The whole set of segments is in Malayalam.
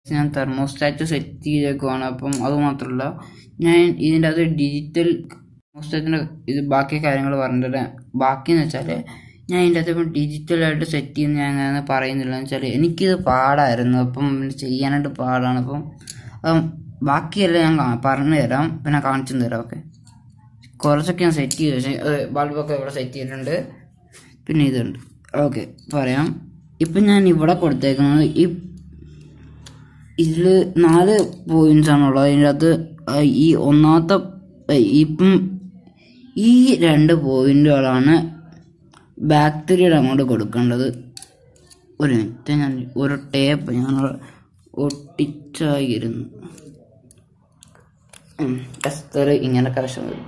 ഞാൻ തെർമോസ്റ്റാറ്റ് സെറ്റ് ചെയ്തേക്കുവാണ് അപ്പം അത് മാത്രമല്ല ഞാൻ ഇതിൻ്റെ അത് ഡിജിറ്റൽ തെർമോസ്റ്റാറ്റിൻ്റെ ഇത് ബാക്കി കാര്യങ്ങൾ പറഞ്ഞിട്ട് ബാക്കി എന്ന് വെച്ചാൽ ഞാൻ ഇതിൻ്റെ അകത്ത് ഇപ്പം ഡിജിറ്റലായിട്ട് സെറ്റ് ചെയ്യുന്ന ഞാൻ അങ്ങനെ പറയുന്നില്ല എന്ന് വെച്ചാൽ എനിക്കിത് പാടായിരുന്നു അപ്പം ചെയ്യാനായിട്ട് പാടാണ് അപ്പം അപ്പം ബാക്കിയെല്ലാം ഞാൻ കാ- പറഞ്ഞു തരാം പിന്നെ കാണിച്ചു തരാം ഓക്കെ കുറച്ചൊക്കെ ഞാൻ സെറ്റ് ചെയ്തു പക്ഷേ ബൾബൊക്കെ ഇവിടെ സെറ്റ് ചെയ്തിട്ടുണ്ട് പിന്നെ ഇതുണ്ട് ഓക്കെ പറയാം ഇപ്പം ഞാൻ ഇവിടെ കൊടുത്തേക്കുന്നത് ഈ ഇതിൽ നാല് പോയിന്റ്സ് ആണുള്ളത് അതിൻ്റെ അകത്ത് ആ, ഈ ഒന്നാമത്തെ ആ, ഇപ്പം ഈ രണ്ട് പോയിന്റുകളാണ് ബാക്ടീരിയയുടെ അങ്ങോട്ട് കൊടുക്കേണ്ടത് ഒരു മിനിറ്റ് ഞാൻ ഒരു ടേപ്പ് ഞാൻ ഒട്ടിച്ചായിരുന്നു എസ്തർ ഇങ്ങനെ കറക്ഷൻ വരും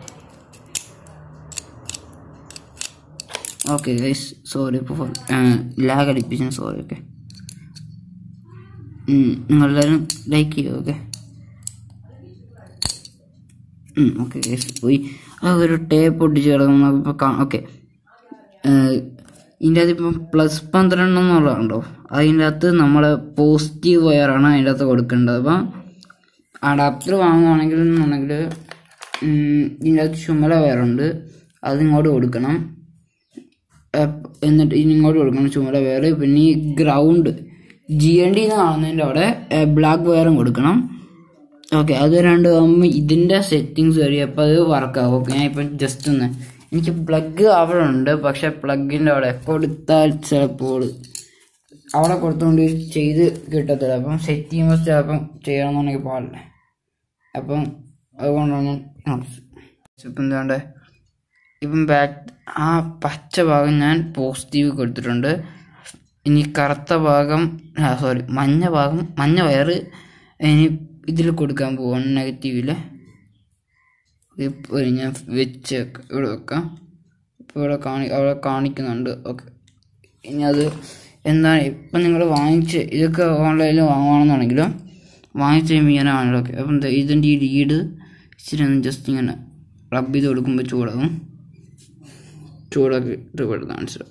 ഓക്കെ ഗൈസ് സോറി ഇപ്പോൾ ലാഗ് അടിപ്പിച്ചു സോറി ഓക്കെ നിങ്ങളെല്ലാവരും ലൈക്ക് ചെയ്യുക ഓക്കെ ഓക്കെ ഗൈസ് പോയി ആ ഒരു ടേപ്പ് ഒട്ടിച്ച് കിടക്കുന്ന ഇപ്പോൾ ഓക്കെ ഇതിൻ്റെ അകത്ത് ഇപ്പം പ്ലസ് പന്ത്രണ്ട് എന്നുള്ളതുണ്ടോ അതിൻ്റെ അകത്ത് നമ്മളെ പോസിറ്റീവ് വയറാണ് അതിൻ്റെ അകത്ത് കൊടുക്കേണ്ടത് അപ്പം അഡാപ്റ്റർ വാങ്ങുവാണെങ്കിൽ എന്നുണ്ടെങ്കിൽ ഇതിൻ്റെ അകത്ത് ചുമല വയറുണ്ട് അത് ഇങ്ങോട്ട് കൊടുക്കണം അപ്പ് എന്നിട്ട് ഇനി ഇങ്ങോട്ട് കൊടുക്കണം ചുമല വയർ പിന്നെ ഈ ഗ്രൗണ്ട് ജി എൻ ഡി എന്ന് കാണുന്നതിൻ്റെ അവിടെ ബ്ലാക്ക് വയറും കൊടുക്കണം ഓക്കെ അത് രണ്ട് ആകുമ്പോൾ ഇതിൻ്റെ സെറ്റിങ്സ് കഴിയപ്പോൾ അത് വർക്കാവും ഓക്കെ ഞാൻ ഇപ്പം ജസ്റ്റ് ഒന്ന് എനിക്ക് പ്ലഗ് അവിടെ ഉണ്ട് പക്ഷെ പ്ലഗിൻ്റെ അവിടെ കൊടുത്താൽ ചിലപ്പോൾ അവിടെ കൊടുത്തുകൊണ്ട് ചെയ്ത് കിട്ടത്തില്ല അപ്പം സെറ്റ് ചെയ്യുമ്പോൾ ചിലപ്പം ചെയ്യണമെന്നുണ്ടെങ്കിൽ പാടില്ല അപ്പം അതുകൊണ്ടാണ് ഞാൻ ഇപ്പം എന്താണ്ട് ഇപ്പം ബാക്ക് ആ പച്ച ഭാഗം ഞാൻ പോസിറ്റീവ് കൊടുത്തിട്ടുണ്ട് ഇനി കറുത്ത ഭാഗം സോറി മഞ്ഞ ഭാഗം മഞ്ഞ വയറ് ഇനി ഇതിൽ കൊടുക്കാൻ പോവാണ് നെഗറ്റീവിൽ ഇപ്പോൾ ഞാൻ വെച്ച് വെക്ക- ഇവിടെ വെക്കാം ഇപ്പോൾ ഇവിടെ കാണി അവിടെ കാണിക്കുന്നുണ്ട് ഓക്കെ ഇനി അത് എന്താണ് ഇപ്പം നിങ്ങൾ വാങ്ങിച്ച് ഇതൊക്കെ ഓൺലൈനിൽ വാങ്ങുകയാണെന്നുണ്ടെങ്കിലും വാങ്ങിച്ച് കഴിയുമ്പോൾ ഇങ്ങനെ ആണല്ലോ ഓക്കെ അപ്പം ദേ ഇതിൻ്റെ ഈ ലീഡ് ഇച്ചിരി ഒന്ന് ജസ്റ്റ് ഇങ്ങനെ റബ്ബ് ചെയ്ത് കൊടുക്കുമ്പോൾ ചൂടാകും ചൂടൊക്കെ ഇട്ട് കൊടുത്ത് കാണിച്ചിട്ട്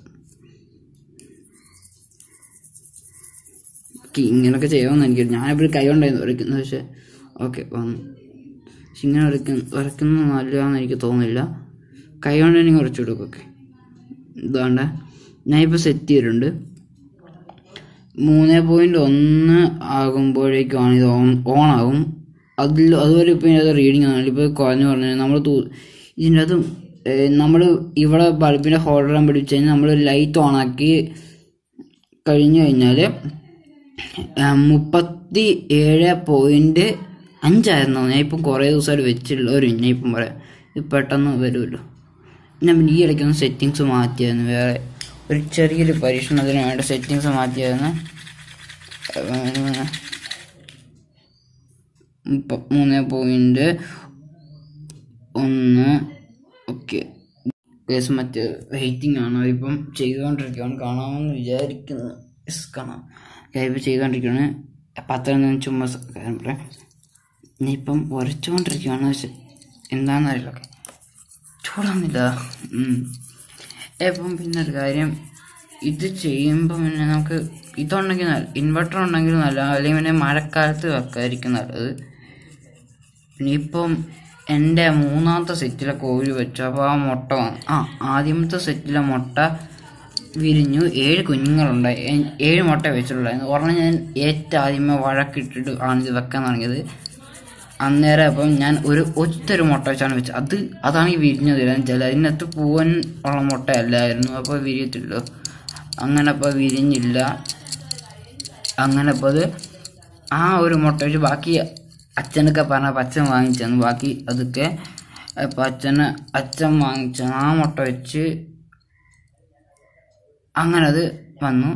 ഓക്കെ ഇങ്ങനെയൊക്കെ ചെയ്യാമെന്ന് എനിക്ക് ഞാനിപ്പോൾ കൈ കൊണ്ടായിരുന്നു വരയ്ക്കുന്നത് പക്ഷേ ഓക്കെ വന്നു പക്ഷെ ഇങ്ങനെ വരയ്ക്കുന്ന വരയ്ക്കുന്നത് നല്ലതാണെന്ന് എനിക്ക് തോന്നുന്നില്ല കൈ കൊണ്ട് എനിക്ക് കുറച്ച് കൊടുക്കും ഓക്കെ ഇതാണ്ട് ഞാനിപ്പോൾ സെറ്റ് ചെയ്തിട്ടുണ്ട് മൂന്ന് പോയിന്റ് ഒന്ന് ആകുമ്പോഴേക്കുമാണ് ഇത് ഓൺ ഓൺ ആകും അതിൽ അതുവരെ ഇപ്പോൾ ഇതിനകത്ത് റീഡിങ് ആണ് ഇപ്പോൾ കുറഞ്ഞു പറഞ്ഞു നമ്മൾ ഇതിൻ്റെ അകത്ത് നമ്മൾ ഇവിടെ ബൾബിൻ്റെ ഹോൾഡർ പിടിച്ച് കഴിഞ്ഞാൽ നമ്മൾ ലൈറ്റ് ഓൺ ആക്കി കഴിഞ്ഞു കഴിഞ്ഞാൽ മുപ്പത്തി ഏഴ് പോയിന്റ് അഞ്ചായിരുന്നു ഞാൻ ഇപ്പം കുറേ ദിവസമായിട്ട് വെച്ചിട്ടുള്ള ഒരു ഞാൻ ഇപ്പം പറയാം ഇത് പെട്ടെന്ന് വരുമല്ലോ ഞാൻ പിന്നെ ഈ ഇടയ്ക്കൊന്ന് സെറ്റിങ്സ് മാറ്റിയായിരുന്നു വേറെ ഒരു ചെറിയൊരു പരീക്ഷണത്തിന് വേണ്ട സെറ്റിങ്സ് മാറ്റിയായിരുന്നു ഏഹ്, മുപ്പ- മൂന്ന് പോയിന്റ് ഒന്ന് ഓക്കെ കേസ് മറ്റേ വെയിറ്റിംഗ് ആണ് ഇപ്പം ചെയ്തുകൊണ്ടിരിക്കുകയാണ് കാണാമെന്ന് വിചാരിക്കുന്നു യെസ് കാണാം ഇപ്പം ചെയ്തുകൊണ്ടിരിക്കുകയാണ് അപ്പം അത്ര ഞാൻ ചുമ്മാ സ- കാര്യം പറയാം ഇനിയിപ്പം ഉരച്ചുകൊണ്ടിരിക്കുകയാണ് പക്ഷെ എന്താണെന്ന് അറിയില്ല ഓക്കെ ചൂടാവുന്നില്ല ഉം. ഇപ്പം പിന്നെ ഒരു കാര്യം ഇത് ചെയ്യുമ്പോൾ പിന്നെ നമുക്ക് ഇതുണ്ടെങ്കിൽ നല്ല ഇൻവെർട്ടർ ഉണ്ടെങ്കിൽ നല്ല അല്ലെങ്കിൽ പിന്നെ മഴക്കാലത്ത് വെക്കായിരിക്കും നല്ലത് പിന്നെ ഇപ്പം എൻ്റെ മൂന്നാമത്തെ സെറ്റിലെ കോഴി വെച്ചു അപ്പോൾ ആ മുട്ട വന്നു ആ ആദ്യമത്തെ സെറ്റിലെ മുട്ട വിരിഞ്ഞു ഏഴ് കുഞ്ഞുങ്ങളുണ്ടായി ഏ- ഏഴ് മുട്ട വെച്ചിട്ടുണ്ടായിരുന്നു ഒരെണ്ണം ഞാൻ ഏറ്റവും ആദ്യമേ വഴക്കിട്ടിട്ട് ആണ് ഇത് വെക്കാൻ തുടങ്ങിയത് അന്നേരം അപ്പം ഞാൻ ഒരു ഒറ്റൊരു മുട്ട വെച്ചാണ് വെച്ചത് അത് അതാണ് ഈ വിരിഞ്ഞത് വെച്ചാൽ അതിനകത്ത് പൂവൻ ഉള്ള മുട്ട അല്ലായിരുന്നു അപ്പോൾ വിരിയത്തില്ലോ അങ്ങനെ അപ്പോൾ വിരിഞ്ഞില്ല അങ്ങനെ അപ്പോൾ അത് ആ ഒരു മുട്ട വെച്ച് ബാക്കി അച്ഛനൊക്കെ പറഞ്ഞ അച്ഛൻ വാങ്ങിച്ചു ബാക്കി അതൊക്കെ അപ്പം അച്ഛന് അച്ഛൻ വാങ്ങിച്ച ആ മുട്ട വെച്ച് അങ്ങനെ അത് വന്നു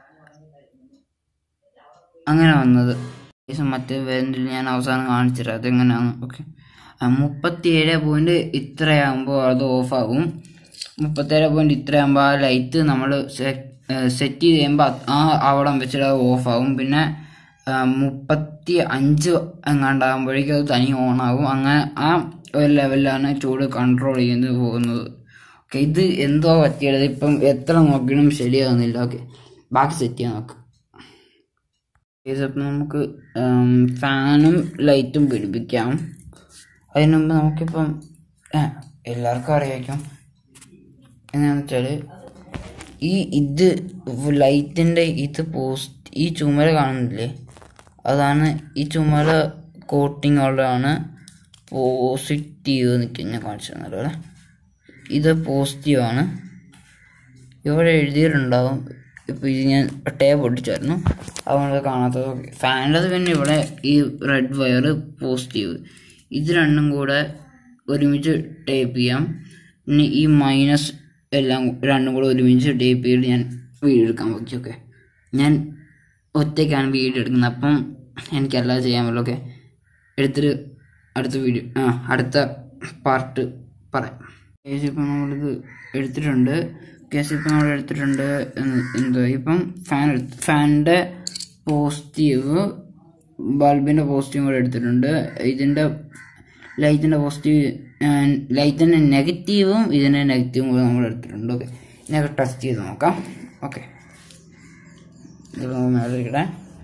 അങ്ങനെ വന്നത് ശേഷം മറ്റേ വേരിൽ ഞാൻ അവസാനം കാണിച്ചുതരാം അതെങ്ങനെയാണ് ഓക്കെ മുപ്പത്തി ഏഴ് പോയിന്റ് ഇത്രയാകുമ്പോൾ അത് ഓഫാകും മുപ്പത്തേഴ് പോയിന്റ് ഇത്രയാകുമ്പോൾ ആ ലൈറ്റ് നമ്മൾ സെറ്റ് ചെയ്ത് കഴിയുമ്പോൾ ആ അവിടം വെച്ചിട്ട് അത് ഓഫാകും പിന്നെ ആ, മുപ്പത്തി അഞ്ച് എങ്ങാണ്ടാകുമ്പോഴേക്കും അത് തനി ഓണാകും അങ്ങനെ ആ ഒരു ലെവലിലാണ് ചൂട് കൺട്രോൾ ചെയ്യുന്നത് പോകുന്നത് ഓക്കെ ഇത് എന്തോ പറ്റിയത് ഇപ്പം എത്ര നോക്കിയിട്ടും ശരിയാകുന്നില്ല ഓക്കെ ബാക്കി സെറ്റ് ചെയ്യാൻ നോക്ക് ഇതിപ്പോൾ നമുക്ക് ഫാനും ലൈറ്റും പിടിപ്പിക്കാം അതിന് മുമ്പ് നമുക്കിപ്പം ആ, എല്ലാവർക്കും അറിയാം എങ്ങനെയാണെന്ന് വെച്ചാൽ ഈ ഇത് ലൈറ്റിൻ്റെ ഇത് പോസ്റ്റ് ഈ ചുമര കാണുന്നില്ലേ അതാണ് ഈ ചുമര കോട്ടിംഗ് ഉള്ളതാണ് പോസിറ്റീവ് നിൽക്കുന്ന ഞാൻ കാണിച്ചു തന്നല്ലോ ഇത് പോസിറ്റീവ് ആണ് ഇവിടെ എഴുതിയിട്ടുണ്ടാവും ഇപ്പോൾ ഇത് ഞാൻ ടേപ്പ് ഒട്ടിച്ചായിരുന്നു അതുകൊണ്ട് കാണാത്തത് ഫാനിൻ്റെത് പിന്നെ ഇവിടെ ഈ റെഡ് വയർ പോസിറ്റീവ് ഇത് രണ്ടും കൂടെ ഒരുമിച്ച് ടേപ്പ് ചെയ്യാം പിന്നെ ഈ മൈനസ് എല്ലാം രണ്ടും കൂടെ ഒരുമിച്ച് ടേപ്പ് ചെയ്തിട്ട് ഞാൻ വീഡിയോ എടുക്കാൻ പറ്റി ഓക്കെ ഞാൻ ഒറ്റയ്ക്കാണ് വീഡിയോ എടുക്കുന്നത് അപ്പം എനിക്കെല്ലാം ചെയ്യാൻ പറ്റും ഓക്കെ എടുത്തിട്ട് അടുത്ത വീഡിയോ ആ അടുത്ത പാർട്ട് പറയാം കേസ് ഇപ്പം നമ്മളിത് എടുത്തിട്ടുണ്ട് കേസ് ഇപ്പം നമ്മൾ എടുത്തിട്ടുണ്ട് എന്ന് എന്തോ ഇപ്പം ഫാൻ എടുത്ത് ഫാനിൻ്റെ പോസിറ്റീവ് ബൾബിൻ്റെ പോസിറ്റീവ് കൂടെ എടുത്തിട്ടുണ്ട് ഇതിൻ്റെ ലൈറ്റിൻ്റെ പോസിറ്റീവ് ലൈറ്റിൻ്റെ നെഗറ്റീവും ഇതിൻ്റെ നെഗറ്റീവും കൂടെ നമ്മൾ എടുത്തിട്ടുണ്ട് ഓക്കെ ഇതിനൊക്കെ ടെസ്റ്റ് ചെയ്ത് നോക്കാം ഓക്കെ ഇത് മേലെ ഇരിക്കട്ടെ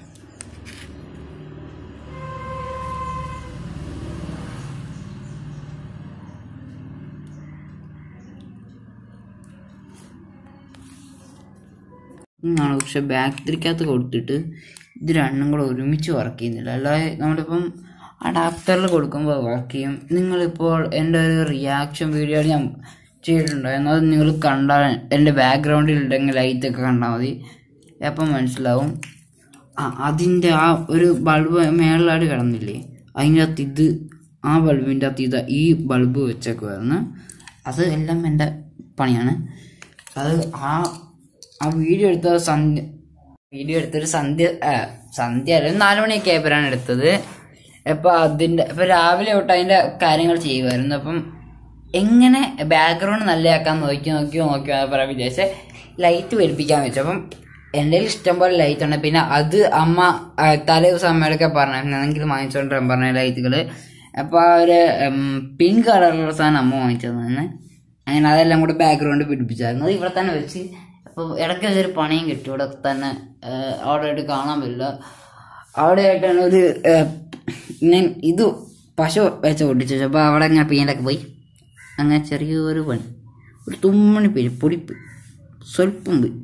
ആണ് പക്ഷെ ബാറ്ററിക്കകത്ത് കൊടുത്തിട്ട് ഇത് രണ്ടും കൂടെ ഒരുമിച്ച് വർക്ക് ചെയ്യുന്നില്ല അല്ലാതെ നമ്മളിപ്പം അഡാപ്റ്ററിൽ കൊടുക്കുമ്പോൾ വർക്ക് ചെയ്യും നിങ്ങളിപ്പോൾ എൻ്റെ ഒരു റിയാക്ഷൻ വീഡിയോ ഞാൻ ചെയ്തിട്ടുണ്ടായിരുന്നു അത് നിങ്ങൾ കണ്ടാൽ എൻ്റെ ബാക്ക്ഗ്രൗണ്ടിൽ ഉണ്ടെങ്കിൽ ലൈറ്റൊക്കെ കണ്ടാൽ മതി അപ്പം മനസ്സിലാവും ആ അതിൻ്റെ ആ ഒരു ബൾബ് മേളിലായിട്ട് കിടന്നില്ലേ അതിൻ്റെ അകത്ത് ഇത് ആ ബൾബിൻ്റെ അകത്ത് ഇത് ഈ ബൾബ് വെച്ചേക്കുമായിരുന്നു അത് എല്ലാം എൻ്റെ പണിയാണ് അത് ആ ആ വീഡിയോ എടുത്ത സന്ധ്യ വീഡിയോ എടുത്തൊരു സന്ധ്യ ആ, സന്ധ്യ അല്ല ഒരു നാല് മണിയൊക്കെ ആയപ്പോഴാണ് എടുത്തത് അപ്പൊ അതിന്റെ ഇപ്പൊ രാവിലെ തൊട്ട് അതിന്റെ കാര്യങ്ങൾ ചെയ്യുമായിരുന്നു അപ്പം എങ്ങനെ ബാക്ക്ഗ്രൗണ്ട് നല്ലതാക്കാൻ നോക്കി നോക്കി നോക്കി പറയാൻ വിചാരിച്ച ലൈറ്റ് വലിപ്പിക്കാൻ വെച്ചു അപ്പം എൻ്റെ കയ്യിൽ ഇഷ്ടം പോലെ ലൈറ്റ് ഉണ്ട് പിന്നെ അത് അമ്മ ആ, തലേ ദിവസം അമ്മയോടൊക്കെ പറഞ്ഞിരുന്നെങ്കിൽ വാങ്ങിച്ചോണ്ട് വരാൻ പറഞ്ഞ ലൈറ്റുകൾ അപ്പോൾ ആ ഒരു പിങ്ക് കളറുള്ള സാധനം അമ്മ വാങ്ങിച്ചു തന്നെ അങ്ങനെ അതെല്ലാം കൂടെ ബാക്ക്ഗ്രൗണ്ട് പിടിപ്പിച്ചായിരുന്നു അത് ഇവിടെ തന്നെ വെച്ച് അപ്പോൾ ഇടയ്ക്ക് വെച്ചൊരു പണിയും കിട്ടും ഇവിടെ തന്നെ ആ, അവിടെ ആയിട്ട് കാണാൻ പറ്റില്ല അവിടെ ആയിട്ടാണ് ഒരു ആ, ഞാൻ ഇത് പശു വെച്ച് ഒട്ടിച്ചു അപ്പോൾ അവിടെ ഇങ്ങനെ പെയിൻ്റൊക്കെ പോയി അങ്ങനെ ചെറിയൊരു പണി ഒരു തുമ്മണി പേര് പൊടിപ്പ് സ്വല്പം പോയി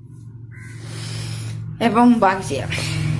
അപ്പം ബാക്കി ചെയ്യാം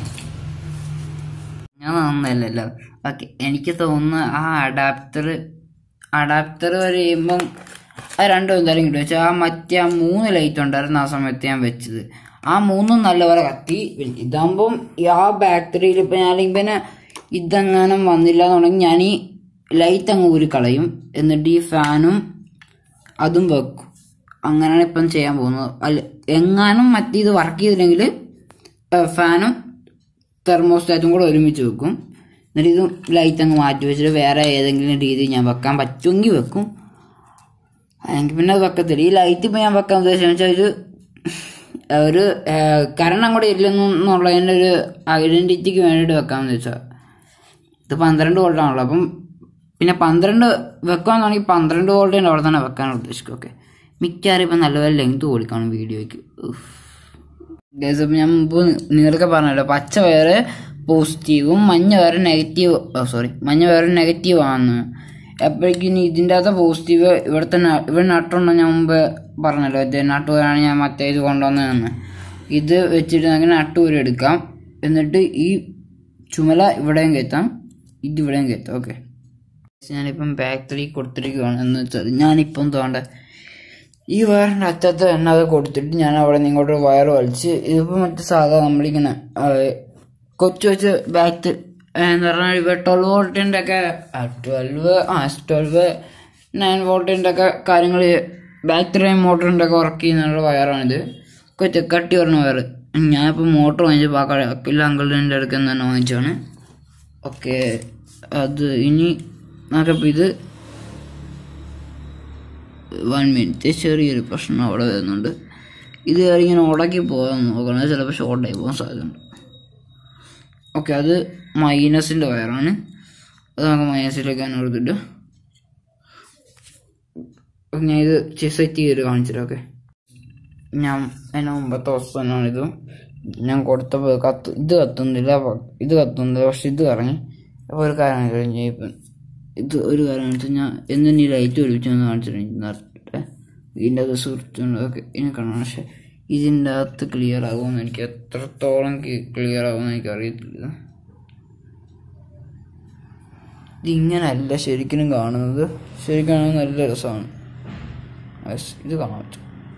ഞാൻ നന്നല്ലല്ലോ ഓക്കെ എനിക്ക് തോന്നുന്നു ആ അഡാപ്റ്റർ അഡാപ്റ്റർ വരെ ചെയ്യുമ്പം ആ രണ്ടും എന്തായാലും കിട്ടും വെച്ചാൽ ആ മറ്റേ ആ മൂന്ന് ലൈറ്റ് ഉണ്ടായിരുന്നു ആ സമയത്ത് ഞാൻ വെച്ചത് ആ മൂന്നും നല്ലപോലെ കത്തി ഇതാകുമ്പം ഈ ആ ബാറ്ററിയിൽ ഇപ്പം ഞാൻ പിന്നെ ഇതെങ്ങാനും വന്നില്ല എന്നുണ്ടെങ്കിൽ ഞാൻ ഈ ലൈറ്റ് അങ്ങ് ഊരി കളയും എന്നിട്ട് ഈ ഫാനും അതും വെക്കും അങ്ങനെയാണ് ഇപ്പം ചെയ്യാൻ പോകുന്നത് അല്ല എങ്ങാനും മറ്റേത് വർക്ക് ചെയ്തില്ലെങ്കിൽ ഫാനും തെർമോസ്റ്റാറ്റും കൂടെ ഒരുമിച്ച് വെക്കും എന്നിട്ട് ഇത് ലൈറ്റ് അങ്ങ് മാറ്റി വെച്ചിട്ട് വേറെ ഏതെങ്കിലും രീതിയിൽ ഞാൻ വെക്കാൻ പറ്റുമെങ്കിൽ വെക്കും അല്ലെങ്കിൽ പിന്നെ അത് വെക്കത്തില്ല ഈ ലൈറ്റ് ഇപ്പോൾ ഞാൻ വെക്കാൻ ഉദ്ദേശിച്ചത് വെച്ചാൽ ഒരു ഒരു കരണം കൂടെ ഇല്ലെന്നുള്ളതിൻ്റെ ഒരു ഐഡൻറ്റിറ്റിക്ക് വേണ്ടിയിട്ട് വെക്കാമെന്ന് വെച്ചാൽ ഇത് പന്ത്രണ്ട് വോൾട്ടാണല്ലോ അപ്പം പിന്നെ പന്ത്രണ്ട് വെക്കുകയാണെന്നുണ്ടെങ്കിൽ പന്ത്രണ്ട് വോൾട്ടിൻ്റെ അവിടെ തന്നെ വെക്കാനാണ് ഉദ്ദേശിക്കും ഓക്കെ മിക്കവാറും ഇപ്പം നല്ലപോലെ ലെങ്ത് കൊടുക്കണം വീഡിയോയ്ക്ക് ഉഫ്. Guys, അപ്പൊ ഞാൻ മുമ്പ് നിങ്ങൾക്ക് പറഞ്ഞല്ലോ പച്ച വയറ് പോസിറ്റീവും മഞ്ഞ വയറ് നെഗറ്റീവ് സോറി മഞ്ഞ വയറ് നെഗറ്റീവ് ആണെന്ന് എപ്പോഴേക്കും ഇതിൻ്റെ അകത്ത് പോസിറ്റീവ് ഇവിടെ തന്നെ ഇവിടെ നട്ടുണ്ടോ ഞാൻ മുമ്പ് പറഞ്ഞല്ലോ ഇത് നട്ടുപോയാണ് ഞാൻ മറ്റേ ഇത് കൊണ്ടുവന്നതെന്ന് ഇത് വെച്ചിട്ട് നമുക്ക് നട്ടൂര് എടുക്കാം എന്നിട്ട് ഈ ചുമല ഇവിടെയും കയറ്റാം ഇത് ഇവിടെയും കയറ്റാം ഓക്കെ ഞാനിപ്പം ബാറ്ററി കൊടുത്തിരിക്കുകയാണ് എന്ന് വെച്ചാൽ ഞാനിപ്പം തോണ്ട ഈ വയറിൻ്റെ അറ്റത്ത് തന്നെ അത് കൊടുത്തിട്ട് ഞാൻ അവിടെ നിന്ന് ഇങ്ങോട്ട് വയർ വലിച്ച് ഇതിപ്പോൾ മറ്റേ സാധാ നമ്മളിങ്ങനെ ആ, കൊച്ചു കൊച്ചു ബാറ്റ് എന്ന് പറഞ്ഞാൽ ഇപ്പോൾ ട്വൽവ് വോൾട്ടിൻ്റെ ഒക്കെ ട്വൽവ് ആ ട്വൽവ് നയൻ വോൾട്ടിൻ്റെ ഒക്കെ കാര്യങ്ങൾ ബാറ്ററി മോട്ടറിൻ്റെ ഒക്കെ വർക്ക് ചെയ്യുന്നുള്ള വയറാണിത് കൊച്ചു കട്ടി പറഞ്ഞ വയർ ഞാനിപ്പോൾ മോട്ടർ വാങ്ങിച്ചപ്പോൾ ആ അക്കില്ല അങ്കിളിൻ്റെ അടുത്ത് നിന്ന് തന്നെ വാങ്ങിച്ചാണ് ഓക്കെ അത് ഇനി നമുക്കപ്പോൾ ഇത് വൺ മിനിറ്റ് ചെറിയൊരു പ്രശ്നം അവിടെ വരുന്നുണ്ട് ഇത് കയറി ഇങ്ങനെ ഉടക്കി പോകാൻ നോക്കണം ചിലപ്പോൾ ഷോർട്ടായി പോകാൻ സാധ്യതയുണ്ട് ഓക്കെ അത് മൈനസിൻ്റെ വയറാണ് അത് നമുക്ക് മൈനസിലേക്ക് തന്നെ കൊടുത്തിട്ട് ഞാൻ ഇത് സെറ്റ് ചെയ്തിട്ട് കാണിച്ചിട്ട് ഓക്കെ ഞാൻ എൻ്റെ മുമ്പത്തെ ദിവസം തന്നെയാണ് ഇത് ഞാൻ കൊടുത്തപ്പോൾ കത്ത് ഇത് കത്തുന്നില്ല അപ്പൊ ഇത് കത്തുന്നില്ല പക്ഷെ ഇത് കറങ്ങി അപ്പോൾ ഒരു കാര്യം കഴിഞ്ഞ് ഇപ്പം ഇത് ഒരു കാര്യം വെച്ചാൽ ഞാൻ എന്തിനീ ലൈറ്റ് ഒളിപ്പിച്ചെന്ന് കാണിച്ചിട്ടുണ്ട് നേരത്തെ ഇതിൻ്റെ അത് സുഹൃത്തുണ്ട് ഓക്കെ ഇനി കാണാം പക്ഷെ ഇതിൻ്റെ അകത്ത് ക്ലിയർ ആകുമെന്ന് എനിക്ക് എത്രത്തോളം ക്ലിയർ ആകുമെന്ന് എനിക്ക് അറിയത്തില്ല ഇതിങ്ങനല്ല ശരിക്കും കാണുന്നത് ശരിക്കും കാണുന്നത് നല്ല രസമാണ് Yes, ഇത് കാണാൻ പറ്റും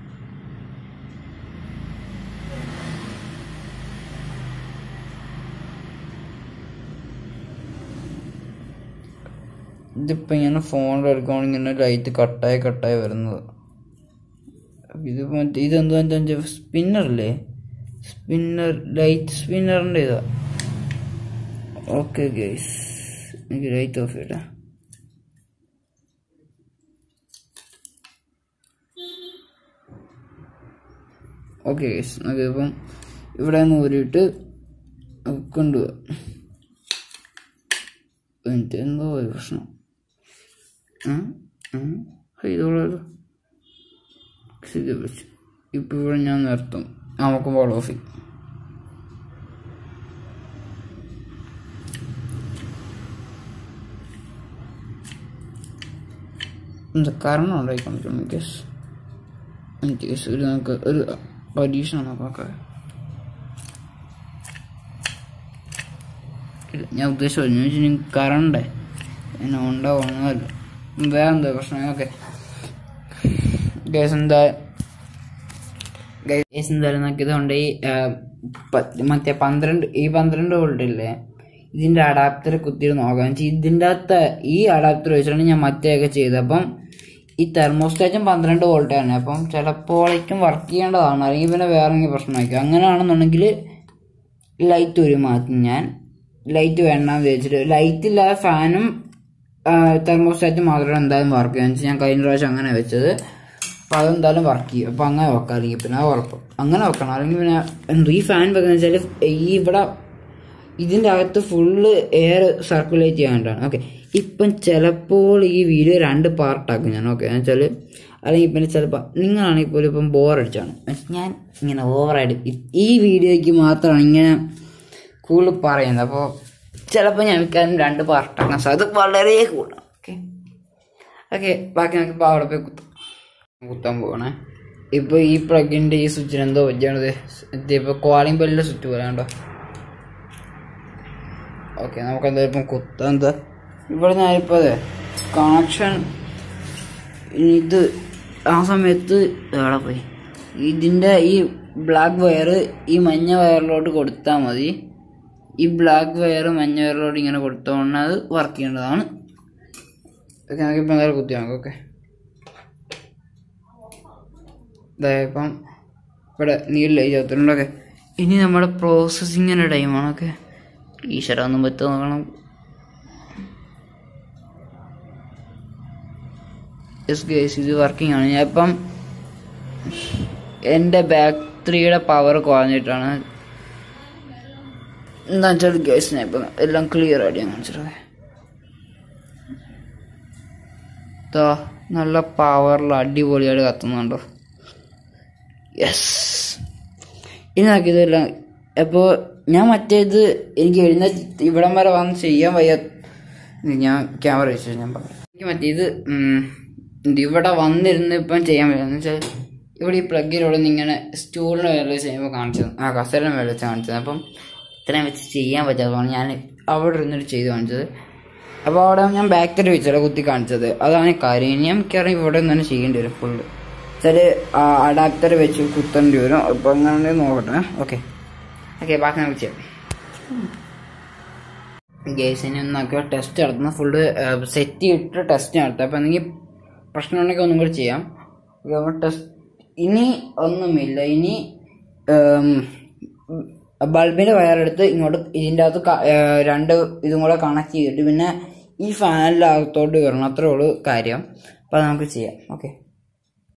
ഇതിപ്പോൾ ഇങ്ങനെ ഫോണിൽ എടുക്കുമ്പോൾ ഇങ്ങനെ ലൈറ്റ് കട്ടായി കട്ടായി വരുന്നത് അപ്പൊ ഇത് മറ്റേ ഇതെന്താ വെച്ചാൽ സ്പിന്നറല്ലേ സ്പിന്നർ ലൈറ്റ് സ്പിന്നറിൻ്റെ ഇതാ ഓക്കെ ഗൈസ് എനിക്ക് ലൈറ്റ് ഓഫ് ചെയ്യട്ടെ ഓക്കെ ഗൈസ് നമുക്കിപ്പം ഇവിടെ നിന്ന് ഊരിയിട്ട് കൊണ്ടുപോകാം എന്നിട്ട് എന്തോ ഒരു പ്രശ്നം ഇതോളൊരു ഇത് വെച്ച് ഇപ്പം ഇവിടെ ഞാൻ നിർത്തും നമുക്ക് ബോൾ ഓഫ് ചെയ്യും എന്താ കാരണം ഉണ്ടായിക്കൊണ്ടിരിക്കുന്നു ഗസ് എനിക്ക് ഗസ് ഒരു നമുക്ക് ഒരു പരീക്ഷ നോക്കാം ഇല്ല ഞാൻ ഉദ്ദേശിച്ചു ഞാൻ വെച്ചാൽ കറണ്ടേ എന്നെ ഉണ്ടാവണമല്ലോ വേറെ എന്താ പ്രശ്നം ഓക്കെ ഗ്യാസ് എന്താ ഗ്യാസ് എന്തായാലും നമുക്ക് ഇതുകൊണ്ട് ഈ ആ, പ- മറ്റേ പന്ത്രണ്ട് ഈ പന്ത്രണ്ട് വോൾട്ട് ഇല്ലേ ഇതിന്റെ അഡാപ്റ്റർ കുത്തിയിട്ട് നോക്കാം വെച്ചാൽ ഇതിൻ്റെ അകത്ത് ഈ അഡാപ്റ്റർ വെച്ചിട്ടാണ് ഞാൻ മറ്റേയൊക്കെ ചെയ്തത് അപ്പം ഈ തെർമോസ്റ്റാറ്റും പന്ത്രണ്ട് വോൾട്ട് ആണ് അപ്പം ചിലപ്പോഴേക്കും വർക്ക് ചെയ്യേണ്ടതാണ് അല്ലെങ്കിൽ പിന്നെ വേറെ എന്തെങ്കിലും പ്രശ്നമായിരിക്കും അങ്ങനെയാണെന്നുണ്ടെങ്കിൽ ലൈറ്റ് ഒരു മാറ്റും ഞാൻ ലൈറ്റ് വേണ്ടെന്ന് വിചാരിച്ചിട്ട് ലൈറ്റ് ഇല്ലാതെ ഫാനും തെർമോസ്റ്റാറ്റ് മാത്രമേ എന്തായാലും വർക്ക് ചെയ്യാൻ ഞാൻ കഴിഞ്ഞ പ്രാവശ്യം അങ്ങനെ വെച്ചത് അപ്പോൾ അതെന്തായാലും വർക്ക് ചെയ്യും അപ്പോൾ അങ്ങനെ വെക്കാം അല്ലെങ്കിൽ പിന്നെ അത് ഉറപ്പ് അങ്ങനെ വെക്കണം അല്ലെങ്കിൽ പിന്നെ എന്തോ ഈ ഫാൻ വെക്കുന്ന വെച്ചാൽ ഈ ഇവിടെ ഇതിൻ്റെ അകത്ത് ഫുള്ള് എയർ സർക്കുലേറ്റ് ചെയ്യാനായിട്ടാണ് ഓക്കെ ഇപ്പം ചിലപ്പോൾ ഈ വീഡിയോ രണ്ട് പാർട്ടാക്കും ഞാൻ ഓക്കെ എന്ന് വെച്ചാൽ അല്ലെങ്കിൽ പിന്നെ ചിലപ്പോൾ നിങ്ങളാണെങ്കിൽ പോലും ഇപ്പം ബോറടിച്ചാണ് ഞാൻ ഇങ്ങനെ ഓവറായിട്ട് ഈ വീഡിയോയ്ക്ക് മാത്രമാണ് ഇങ്ങനെ കൂടുതൽ പറയുന്നത് അപ്പോൾ ചിലപ്പോൾ ഞാൻ മിക്കാനും രണ്ട് പാർട്ടാക്കാം സോ അത് വളരെ കൂടുതലാണ് ഓക്കെ ഓക്കെ ബാക്കി നമുക്ക് ഇപ്പോൾ അവിടെ പോയി കുത്താം കുത്താൻ പോകണേ ഇപ്പോൾ ഈ പ്ലഗിൻ്റെ ഈ സ്വിച്ചിന് എന്തോ പറ്റിയാണത് ഇപ്പോൾ കോളിംഗ് ബെല്ലിൻ്റെ സ്വിച്ച് പോലെ കണ്ടോ ഓക്കെ നമുക്ക് എന്തായാലും ഇപ്പം കുത്താം എന്താ ഇവിടെ ഞാനിപ്പോൾ അതെ കണക്ഷൻ ഇത് ആ സമയത്ത് എവിടെ പോയി ഇതിൻ്റെ ഈ ബ്ലാക്ക് വയർ ഈ മഞ്ഞ വയറിലോട്ട് കൊടുത്താൽ മതി ഈ ബ്ലാക്ക് വയർ മഞ്ഞ വയറിലോട്ട് ഇങ്ങനെ കൊടുത്തോണ്ട് അത് വർക്ക് ചെയ്യേണ്ടതാണ് ഓക്കെ നമുക്കിപ്പോൾ എന്തായാലും കുത്തി നോക്കാം ഓക്കെ ഇപ്പം ഇവിടെ നീല ഇരുപത്തിരണ്ടൊക്കെ ഇനി നമ്മുടെ പ്രോസസ്സിങ്ങിൻ്റെ ടൈമാണ് ഓക്കെ ഈശ്വര ഒന്നും പറ്റുമോ നോക്കണം യെസ് ഗേസ് ഇത് വർക്കിംഗ് ആണ് ഞാൻ ഇപ്പം എൻ്റെ ബാറ്ററിയുടെ പവർ കുറഞ്ഞിട്ടാണ് എന്താ വെച്ചാൽ ഗേസ് ഞാൻ ഇപ്പം എല്ലാം ക്ലിയർ ആയിട്ട് ഞാൻ കാണിച്ചിട്ടേ ദാ നല്ല പവറിൽ അടിപൊളിയായിട്ട് കത്തുന്നുണ്ടോ യെസ് ഇനി നോക്കിയതെല്ലാം അപ്പോൾ ഞാൻ മറ്റേത് എനിക്ക് എഴുന്ന ഇവിടം വരെ വന്ന് ചെയ്യാൻ വയ്യ ഇത് ഞാൻ ക്യാമറ വെച്ചു ഞാൻ പറയാം എനിക്ക് മറ്റേത് ഉം, ഇത് ഇവിടെ വന്നിരുന്ന് ഇപ്പം ചെയ്യാൻ പറ്റില്ല എന്ന് വെച്ചാൽ ഇവിടെ ഈ പ്ലഗിലൂടെ നിന്ന് ഇങ്ങനെ സ്റ്റൂളിന് മേലെ വെച്ച് ചെയ്യുമ്പോൾ കാണിച്ചത് ആ കസേരന് മേലെ വെച്ച് കാണിച്ചത് അപ്പം ഇത്രയും വെച്ച് ചെയ്യാൻ പറ്റാത്തതാണ് ഞാൻ അവിടെ ഇരുന്നിട്ട് ചെയ്ത് കാണിച്ചത് അപ്പോൾ അവിടെ ഞാൻ ബാറ്ററി വെച്ചല്ല കുത്തി കാണിച്ചത് അതാണ് കാര്യം ഇനി ഞാൻ മിക്കവാറും ഇവിടെ നിന്ന് തന്നെ ചെയ്യേണ്ടി വരും ഫുള്ള് ചില അഡാപ്റ്റർ വെച്ച് കുത്തേണ്ടി വരും അപ്പോൾ അങ്ങനെ നോക്കട്ടെ ഓക്കെ ഓക്കെ ബാക്കി നമുക്ക് ചെയ്യാം ഗേസിനെ ഒന്നൊക്കെ ടെസ്റ്റ് നടത്തുന്ന ഫുള്ള് സെറ്റ് ചെയ്തിട്ട് ടെസ്റ്റ് നടത്താം അപ്പോൾ എന്തെങ്കിലും പ്രശ്നമുണ്ടെങ്കിൽ ഒന്നും കൂടി ചെയ്യാം ടെസ്റ്റ് ഇനി ഒന്നുമില്ല ഇനി ബൾബിൻ്റെ വയറെടുത്ത് ഇങ്ങോട്ട് ഇതിൻ്റെ അകത്ത് ക- ഏർ രണ്ട് ഇതും കൂടെ കണക്ട് ചെയ്തിട്ട് പിന്നെ ഈ ഫാനിൻ്റെ അകത്തോട്ട് കയറണം അത്രേ ഉള്ളൂ കാര്യം അപ്പോൾ അത് നമുക്ക് ചെയ്യാം ഓക്കെ